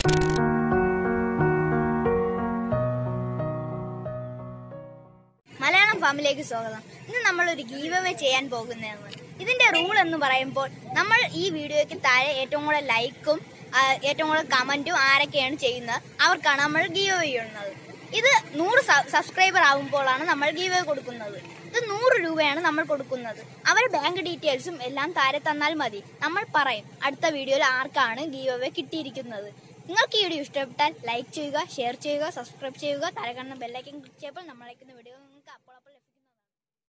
മലയാളം ഫാമിലേക്ക് സ്വാഗതം ഇന്ന് നമ്മൾ ഒരു ഗീവ് അവേ ചെയ്യാൻ പോകുന്നതാണ് ഇതിന്റെ റൂൾ എന്ന് പറയുമ്പോൾ നമ്മൾ ഈ വീഡിയോയ്ക്ക് താഴെ ഏറ്റവും കൂടുതൽ ലൈക്കും ആ, ഏറ്റവും കൂടുതൽ കമന്റും ആരൊക്കെയാണ് ചെയ്യുന്നത് അവർക്കാണ് നമ്മൾ ഗീവ് അവേ ചെയ്യുന്നത് ഇത് നൂറ് സബ്സ്ക്രൈബർ ആകുമ്പോഴാണ് നമ്മൾ ഗീവ് അവേ കൊടുക്കുന്നത് ഇത് നൂറ് രൂപയാണ് നമ്മൾ കൊടുക്കുന്നത് അവരുടെ ബാങ്ക് ഡീറ്റെയിൽസും എല്ലാം താഴെ തന്നാൽ മതി നമ്മൾ പറയും അടുത്ത വീഡിയോയിൽ ആർക്കാണ് ഗീവ് അവേ കിട്ടിയിരിക്കുന്നത് നിങ്ങൾക്ക് ഈ വീഡിയോ ഇഷ്ടപ്പെട്ടാൽ ലൈക്ക് ചെയ്യുക ഷെയർ ചെയ്യുക സബ്സ്ക്രൈബ് ചെയ്യുക താഴെ കാണുന്ന ബെല്ലൈക്കൻ ക്ലിക്ക് ചെയ്യുമ്പോൾ നമ്മളയക്കുന്ന വീഡിയോ